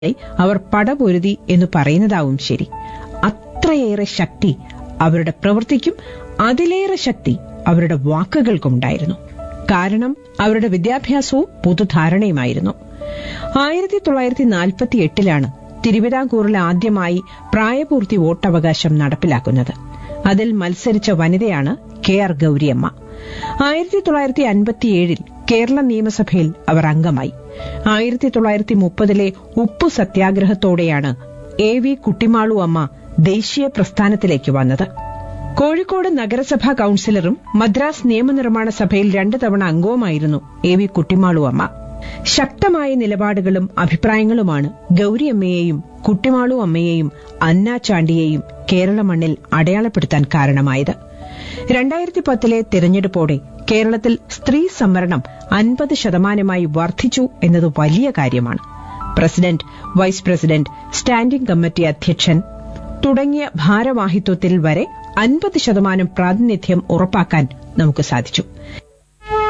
അവർ പടപൊരുതി എന്ന് പറയുന്നതാവും ശരി അത്രയേറെ ശക്തി അവരുടെ പ്രവൃത്തിക്കും അതിലേറെ ശക്തി അവരുടെ വാക്കുകൾക്കുണ്ടായിരുന്നു കാരണം അവരുടെ വിദ്യാഭ്യാസവും പൊതുധാരണയുമായിരുന്നു ആയിരത്തി തൊള്ളായിരത്തി നാൽപ്പത്തി എട്ടിലാണ് തിരുവിതാംകൂറിൽ ആദ്യമായി പ്രായപൂർത്തി വോട്ടവകാശം നടപ്പിലാക്കുന്നത് അതിൽ മത്സരിച്ച വനിതയാണ് കെ ആർ ഗൌരിയമ്മ ആയിരത്തി തൊള്ളായിരത്തി അൻപത്തിയേഴിൽ കേരള നിയമസഭയിൽ അവർ അംഗമായി ആയിരത്തി തൊള്ളായിരത്തി മുപ്പതിലെ ഉപ്പു സത്യാഗ്രഹത്തോടെയാണ് എ വി കുട്ടിമാളു അമ്മ ദേശീയ പ്രസ്ഥാനത്തിലേക്ക് വന്നത് കോഴിക്കോട് നഗരസഭാ കൌൺസിലറും മദ്രാസ് നിയമനിർമ്മാണ സഭയിൽ രണ്ടു തവണ അംഗവുമായിരുന്നു എ വി കുട്ടിമാളു അമ്മ ശക്തമായ നിലപാടുകളും അഭിപ്രായങ്ങളുമാണ് ഗൌരിയമ്മയെയും കുട്ടിമാളു അമ്മയെയും അന്ന ചാണ്ടിയെയും കേരള മണ്ണിൽ അടയാളപ്പെടുത്താൻ കാരണമായത് രണ്ടായിരത്തി പത്തിലെ തിരഞ്ഞെടുപ്പോടെ കേരളത്തിൽ സ്ത്രീ സംവരണം അൻപത് ശതമാനമായി വർദ്ധിച്ചു എന്നത് വലിയ കാര്യമാണ് president vice president standing committee അധ്യക്ഷൻ തുടങ്ങിയ ഭാരവാഹിത്വത്തിൽ വരെ അൻപത് ശതമാനം പ്രാതിനിധ്യം ഉറപ്പാക്കാൻ നമുക്ക് സാധിച്ചു